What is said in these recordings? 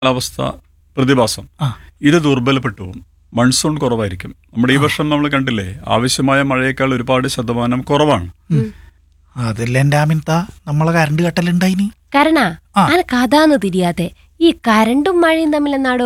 കാലാവസ്ഥ പ്രതിഭാസം ആ. ഇത് ദുർബലപ്പെട്ടു പോകും മൺസൂൺ കുറവായിരിക്കും നമ്മുടെ ഈ വർഷം നമ്മൾ കണ്ടില്ലേ ആവശ്യമായ മഴയേക്കാൾ ഒരുപാട് ശതമാനം കുറവാണ് അതല്ല എന്റെ ആമിൻത നമ്മളെ കറണ്ട് കട്ടലുണ്ടായിനി കരണ ആ. അനക്ക് അതാന്ന് തിരിയാത്തെ ഈ കരണ്ടും മഴയും തമ്മിൽ എന്നാടോ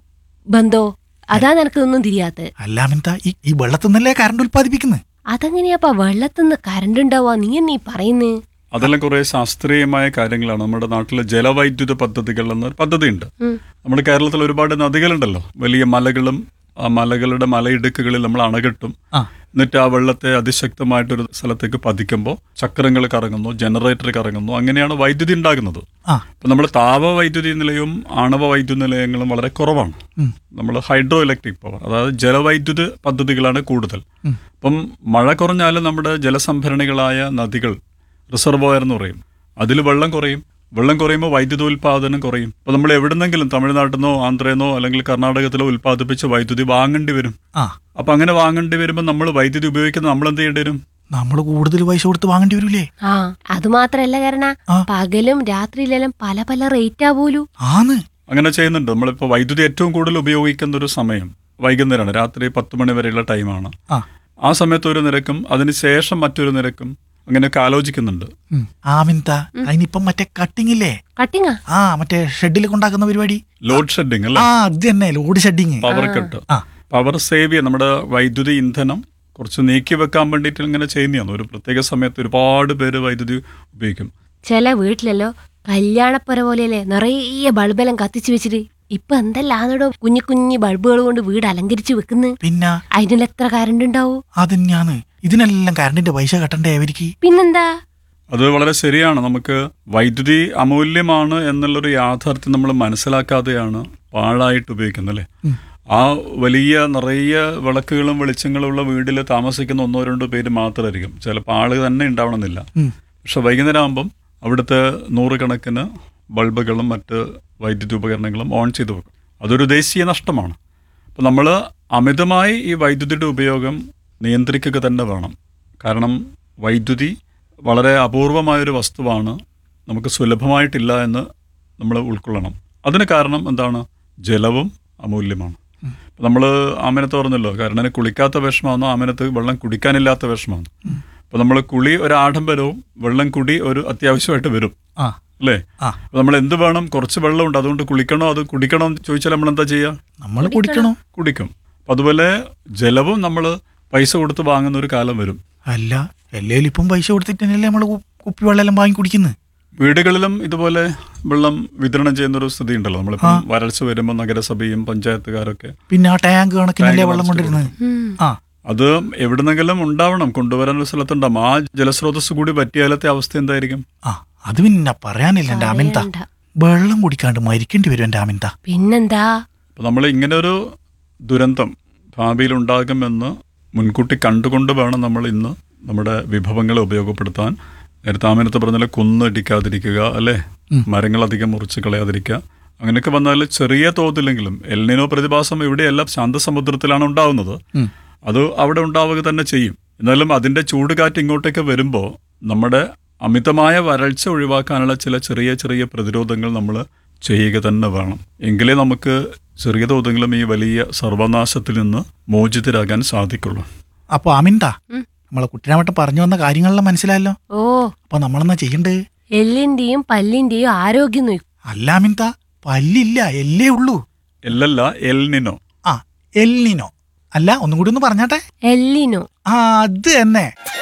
ബന്ധോ അതാ നിനക്കൊന്നും തിരിയാത്തെ അല്ല ആമിൻത ഈ ഈ വെള്ളത്തിൽ നിന്നല്ലേ കറണ്ട് ഉൽപ്പാദിപ്പിക്കുന്നത് അതെങ്ങനെയാപ്പാ വെള്ളത്തിന്ന് കരണ്ട് ഉണ്ടാവാ നീ എന്നീ പറയുന്നേ അതെല്ലാം കുറെ ശാസ്ത്രീയമായ കാര്യങ്ങളാണ് നമ്മുടെ നാട്ടിലെ ജലവൈദ്യുത പദ്ധതികൾ എന്ന പദ്ധതിയുണ്ട് ഉം. നമ്മുടെ കേരളത്തിൽ ഒരുപാട് നദികളുണ്ടല്ലോ വലിയ മലകളും ആ മലകളുടെ മലയിടുക്കുകളിൽ നമ്മൾ അണകെട്ടും ആ എന്നിട്ട് ആ വെള്ളത്തെ അതിശക്തമായിട്ടൊരു സ്ഥലത്തേക്ക് പതിക്കുമ്പോൾ ചക്രങ്ങൾ കറങ്ങുന്നു ജനറേറ്റർ കറങ്ങുന്നു അങ്ങനെയാണ് വൈദ്യുതി ഉണ്ടാകുന്നത് ആ ഇപ്പം നമ്മൾ താപ വൈദ്യുതി നിലയവും ആണവ വൈദ്യുതി നിലയങ്ങളും വളരെ കുറവാണ് ഉം. നമ്മൾ ഹൈഡ്രോ ഇലക്ട്രിക് പവർ അതായത് ജലവൈദ്യുത പദ്ധതികളാണ് കൂടുതൽ ഉം. അപ്പം മഴ കുറഞ്ഞാലും നമ്മുടെ ജലസംഭരണികളായ നദികൾ റിസർവോയർ എന്ന് പറയും അതിൽ വെള്ളം കുറയും വെള്ളം കുറയുമ്പോൾ വൈദ്യുതോൽപാദനം കുറയും അപ്പോൾ നമ്മൾ എവിടുന്നെങ്കിലും തമിഴ്നാട്ടിൽ നിന്നോ ആന്ധ്രയിൽ നിന്നോ അല്ലെങ്കിൽ കർണാടകത്തിലോ ഉൽപ്പാദിപ്പിച്ച വൈദ്യുതി വാങ്ങേണ്ടി വരും ആ അപ്പം അങ്ങനെ വാങ്ങേണ്ടി വരുമ്പോൾ നമ്മൾ വൈദ്യുതി ഉപയോഗിക്കുന്നത് നമ്മൾ എന്ത് ചെയ്യേണ്ടി വരും നമ്മൾ കൂടുതൽ പൈസ കൊടുത്ത് വാങ്ങേണ്ടി വരൂലേ ആ അത് മാത്രല്ല കരണ ആ. പകലും രാത്രിയിലെല്ലാം പല പല റേറ്റാ പോലും ആന്ന് അങ്ങനെ ചെയ്യുന്നുണ്ട് നമ്മളിപ്പോൾ വൈദ്യുതി ഏറ്റവും കൂടുതൽ ഉപയോഗിക്കുന്ന ഒരു സമയം വൈകുന്നേരമാണ് രാത്രി പത്ത് മണി വരെയുള്ള ടൈമാണ് ആ ആ സമയത്ത് ഒരു നിരക്കും അതിന് ശേഷം മറ്റൊരു നിരക്കും അങ്ങനെയൊക്കെ ആലോചിക്കുന്നുണ്ട് ഉം. ആമിൻത അതിനിപ്പം മറ്റേ കട്ടിങ് ഇല്ലേ കട്ടിങ്ങാ ആ മറ്റേ ഷെഡിൽ കൊണ്ടാക്കുന്ന പരിപാടി ലോഡ് ഷെഡിങ് അല്ലേ ആ അത് തന്നെ ലോഡ് ഷെഡിങ് പവർ കട്ട് ആ പവർ സേവ് ചെയ്യാൻ നമ്മുടെ വൈദ്യുതി ഇന്ധനം കുറച്ച് നീക്കി വെക്കാൻ വേണ്ടിയിട്ട് ഇങ്ങനെ ചെയ്യുന്നതാണ് ഒരു പ്രത്യേക സമയത്ത് ഒരുപാട് പേര് വൈദ്യുതി ഉപയോഗിക്കും ചില വീട്ടിലല്ലോ കല്യാണപ്പുര പോലെയല്ലേ നിറയെ ബൾബെല്ലാം കത്തിച്ചു വെച്ചിട്ട് ഇപ്പൊ എന്തെല്ലാന്നടോ കുഞ്ഞു കുഞ്ഞു ബൾബുകൾ കൊണ്ട് വീട് അലങ്കരിച്ച് വെക്കുന്നു പിന്നെ അതിനുള്ള എത്ര കരണ്ട് ഉണ്ടാവും അതന്നെയാന്ന് ഇതിനെല്ലാം കറണ്ടിന്റെ പൈസ കട്ടണ്ടേ അവർക്ക് പിന്നെന്താ അത് വളരെ ശരിയാണ് നമുക്ക് വൈദ്യുതി അമൂല്യമാണ് എന്നുള്ളൊരു യാഥാർത്ഥ്യം നമ്മൾ മനസ്സിലാക്കാതെയാണ് പാഴായിട്ട് ഉപയോഗിക്കുന്നത് അല്ലേ ഉം. ആ വലിയ നിറയെ വിളക്കുകളും വെളിച്ചങ്ങളും ഉള്ള വീട്ടിൽ താമസിക്കുന്ന ഒന്നോ രണ്ടോ പേര് മാത്രമായിരിക്കും ചിലപ്പോൾ ആള് തന്നെ ഉണ്ടാവണമെന്നില്ല ഉം. പക്ഷെ വൈകുന്നേരം ആകുമ്പം അവിടുത്തെ നൂറുകണക്കിന് ബൾബുകളും മറ്റ് വൈദ്യുതി ഉപകരണങ്ങളും ഓൺ ചെയ്ത് വെക്കും അതൊരു ദേശീയ നഷ്ടമാണ് അപ്പോൾ നമ്മൾ അമിതമായി ഈ വൈദ്യുതിയുടെ ഉപയോഗം നിയന്ത്രിക്കുക തന്നെ വേണം കാരണം വൈദ്യുതി വളരെ അപൂർവമായൊരു വസ്തുവാണ് നമുക്ക് സുലഭമായിട്ടില്ല എന്ന് നമ്മൾ ഉൾക്കൊള്ളണം അതിന് കാരണം എന്താണ് ജലവും അമൂല്യമാണ് നമ്മൾ ആമനത്ത് പറഞ്ഞല്ലോ കർണന് കുളിക്കാത്ത വിഷമാണെന്നോ ആമനത്ത് വെള്ളം കുടിക്കാനില്ലാത്ത വിഷമാണ് അപ്പോൾ നമ്മൾ കുളി ഒരു ആഡംബരവും വെള്ളം കുടി ഒരു അത്യാവശ്യമായിട്ട് വരും ആ അല്ലേ ആ. അപ്പോൾ നമ്മൾ എന്ത് വേണം കുറച്ച് വെള്ളമുണ്ട് അതുകൊണ്ട് കുളിക്കണോ അത് കുടിക്കണോ എന്ന് ചോദിച്ചാൽ നമ്മൾ എന്താ ചെയ്യുക നമ്മൾ കുടിക്കണോ കുടിക്കും അപ്പം അതുപോലെ ജലവും നമ്മൾ പൈസ കൊടുത്ത് വാങ്ങുന്ന ഒരു കാലം വരും അല്ല എല്ലേലും ഇപ്പം പൈസ കൊടുത്തിട്ടല്ലേ നമ്മൾ കുപ്പിവെള്ളം എല്ലാം വാങ്ങി കുടിക്കുന്നത് വീടുകളിലും ഇതുപോലെ വെള്ളം വിതരണം ചെയ്യുന്ന ഒരു സ്ഥിതി ഉണ്ടല്ലോ നമ്മളിപ്പം വരൾച്ച വരുമ്പോൾ നഗരസഭയും പഞ്ചായത്തുകാരൊക്കെ പിന്നെ ആ ടാങ്ക് കണക്കിനല്ലേ ടാങ്ക് വെള്ളം കൊണ്ടിരുന്നത് ഉം. ആ അത് എവിടുന്നെങ്കിലും ഉണ്ടാവണം കൊണ്ടുവരാൻ ഒരു സ്ഥലത്തുണ്ടാവും ആ ജലസ്രോതസ് കൂടി പറ്റിയാലത്തെ അവസ്ഥ എന്തായിരിക്കും ആ അത് പിന്നെ പറയാനില്ല എന്റെ ആമിൻത പറയണ്ട. വെള്ളം കുടിക്കാണ്ട് മരിക്കേണ്ടി വരും എന്റെ ആമിൻത പിന്നെന്താ അപ്പോൾ നമ്മൾ ഇങ്ങനെ ഒരു ദുരന്തം ഭാവിയിൽ ഉണ്ടാകുമെന്ന് മുൻകൂട്ടി കണ്ടുകൊണ്ട് വേണം നമ്മൾ ഇന്ന് നമ്മുടെ വിഭവങ്ങളെ ഉപയോഗപ്പെടുത്താൻ നേരത്തെ ആമിനത്ത് പറഞ്ഞാൽ കുന്നിടിക്കാതിരിക്കുക അല്ലേ മരങ്ങൾ അധികം മുറിച്ച് കളയാതിരിക്കുക അങ്ങനെയൊക്കെ വന്നാൽ ചെറിയ തോതിലെങ്കിലും എൽനിനോ പ്രതിഭാസം ഇവിടെയല്ല ശാന്തസമുദ്രത്തിലാണ് ഉണ്ടാവുന്നത് ഉം. അത് അവിടെ ഉണ്ടാവുക തന്നെ ചെയ്യും എന്നാലും അതിൻ്റെ ചൂടുകാറ്റ് ഇങ്ങോട്ടേക്ക് വരുമ്പോൾ നമ്മുടെ അമിതമായ വരൾച്ച ഒഴിവാക്കാനുള്ള ചില ചെറിയ ചെറിയ പ്രതിരോധങ്ങൾ നമ്മൾ ചെയ്യുക തന്നെ വേണം എങ്കിലേ നമുക്ക് ചെറിയ തോതെങ്കിലും ഈ വലിയ സർവനാശത്തിൽ നിന്ന് മോചിതരാകാൻ സാധിക്കുള്ളൂ അപ്പൊ ആമിൻത ഉം. നമ്മളെ കുട്ടിരാമട്ടം പറഞ്ഞു വന്ന കാര്യങ്ങളെല്ലാം മനസ്സിലായല്ലോ ഓ അപ്പൊ നമ്മളെന്നാ ചെയ്യണ്ടേ എല്ലിന്റെയും പല്ലിന്റെയും ആരോഗ്യം നോക്കും അല്ല ആമിൻത പല്ലില്ല എല്ലേ ഉള്ളൂ എല്ലല്ല എൽനിനോ ആ എല്ലിനോ അല്ല ഒന്നും കൂടി ഒന്ന് പറഞ്ഞാട്ടെ എല്ലിനോ ആ അത് തന്നെ